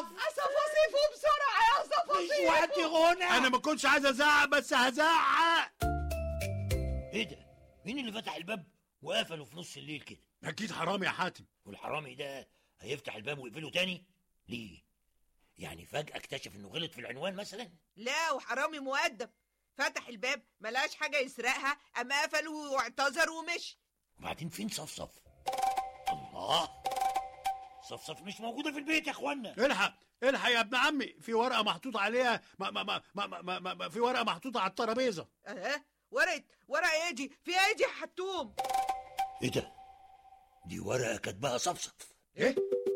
صفاصيفه بسرعة يا مش صفاصيفه وقت غنى انا ما كنتش عايز ازعق بس هزعق ايه ده مين اللي فتح الباب وقفله في نص الليل كده اكيد حرام يا حاتم والحرامي ده هيفتح الباب ويقفله تاني ليه يعني فجأة اكتشف انه غلط في العنوان مثلا لا وحرامي مؤدب فتح الباب ملقاش حاجة يسرقها قام قفل واعتذر ومشي وبعدين فين صفصف الله صفصف مش موجودة في البيت يا اخوانا الحق الحق يا ابن عمي في ورقه محطوطه عليها ما ما ما ما ما ما ما في ورقه محطوطه على الترابيزه اه ورقة ورقة ايه دي فيها ايه دي يا حتوم ايه ده دي ورقة كاتباها صفصف ايه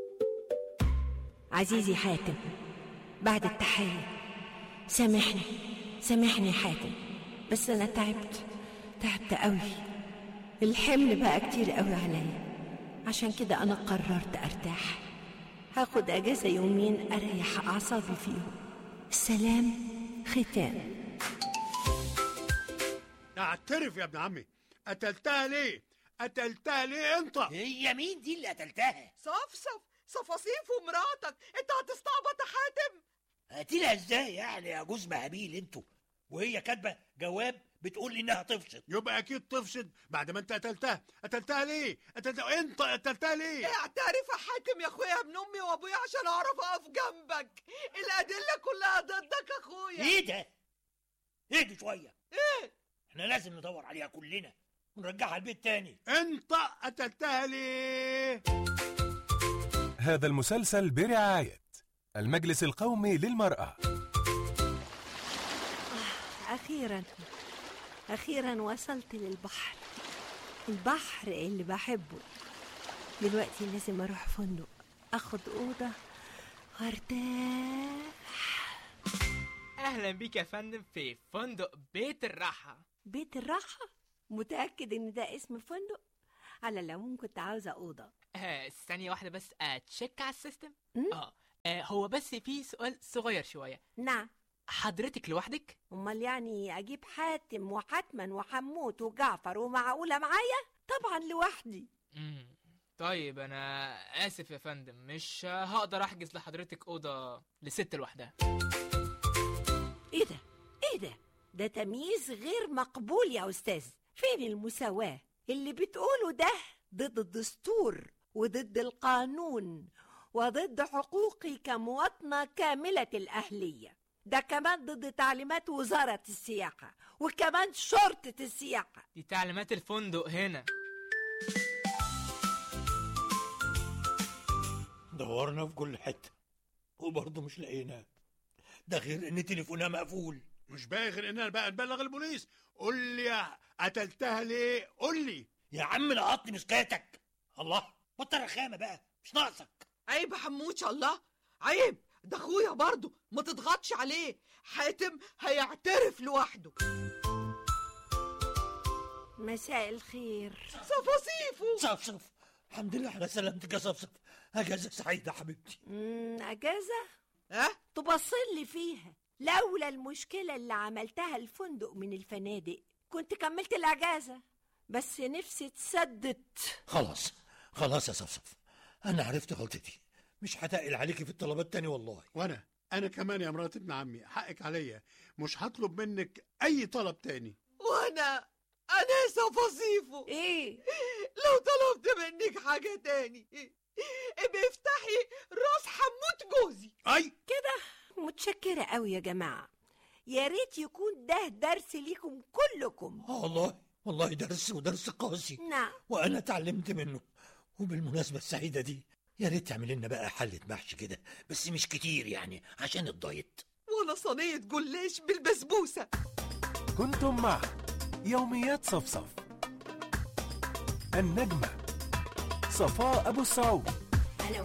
عزيزي حاتم بعد التحية سامحني سامحني يا حاتم بس أنا تعبت تعبت قوي الحمل بقى كتير قوي عليا عشان كده أنا قررت أرتاح هاخد أجازة يومين أريح أعصابي فيهم السلام ختام اعترف يا ابن عمي قتلتها ليه قتلتها ليه انت هي مين دي اللي قتلتها صفصف صفاصيف ومراتك انت هتستعبط يا حاتم قتلها ازاي يعني يا جوز مهابيل انتوا وهي كاتبة جواب بتقول لي انها تفصل يبقى اكيد تفسد بعد ما انت قتلتها قتلتها ليه قتلتها انت قتلتها ليه اعترف يا حاتم يا اخويا ابن امي وابويا عشان اعرف اقف جنبك الادله كلها ضدك يا اخويا ايه ده اهدوا شوية ايه احنا لازم ندور عليها كلنا ونرجعها البيت تاني انت قتلتها ليه هذا المسلسل برعاية المجلس القومي للمرأة أخيرا أخيرا وصلت للبحر البحر اللي بحبه دلوقتي لازم أروح فندق أخد أوضة وارتاح اهلا بيك يا فندم في فندق بيت الراحه بيت الراحة متأكد إن ده اسم فندق على العموم كنت عاوزة أوضة آه ثانيه واحده بس اتشيك على السيستم مم؟ اه آه، هو بس في سؤال صغير شويه نعم حضرتك لوحدك أمال يعني أجيب حاتم وحتما وحموت وجعفر ومعقولة معايا طبعا لوحدي مم. طيب انا اسف يا فندم مش هقدر احجز لحضرتك اوضه لست لوحدها إيه ده إيه ده ده تمييز غير مقبول يا أستاذ فين المساواة اللي بتقوله ده ضد الدستور وضد القانون وضد حقوقي كمواطنة كاملة الأهلية ده كمان ضد تعليمات وزارة السياحة وكمان شرطة السياحة دي تعليمات الفندق هنا دورنا في كل حتة وبرضه مش لقيناه ده غير ان تليفونها مقفول مش باقي غير اننا بقى نبلغ البوليس قول لي يا قتلتها ليه قول لي يا عم لقطني مسكاتك الله بطل رخامة بقى مش ناقصك عيب يا حموش الله عيب ده اخويا برضه ما تضغطش عليه حاتم هيعترف لوحده مساء الخير صفاصيفه صفصف الحمد لله على سلامتك يا صفصف اجازة سعيدة حبيبتي مم، أجازة ها تبصلي فيها لولا المشكلة اللي عملتها الفندق من الفنادق كنت كملت الأجازة بس نفسي اتسدت خلاص خلاص يا صفصف انا عرفت غلطتي مش هتقل عليكي في الطلبات تاني والله وانا انا كمان يا مرات ابن عمي حقك عليا مش هطلب منك اي طلب تاني وانا انا صفاصيفه ايه لو طلبت منك حاجة تاني ابقي افتحي راس حموت جوزي اي متشكرة قوي يا جماعة يا ريت يكون ده درس ليكم كلكم اه والله والله درس ودرس قاسي نعم وانا اتعلمت منه وبالمناسبة السعيدة دي يا ريت تعمل لنا بقى حلة محشي كده بس مش كتير يعني عشان الدايت ولا صينية جلاش بالبسبوسة كنتم مع يوميات صفصف النجمة صفاء أبو السعود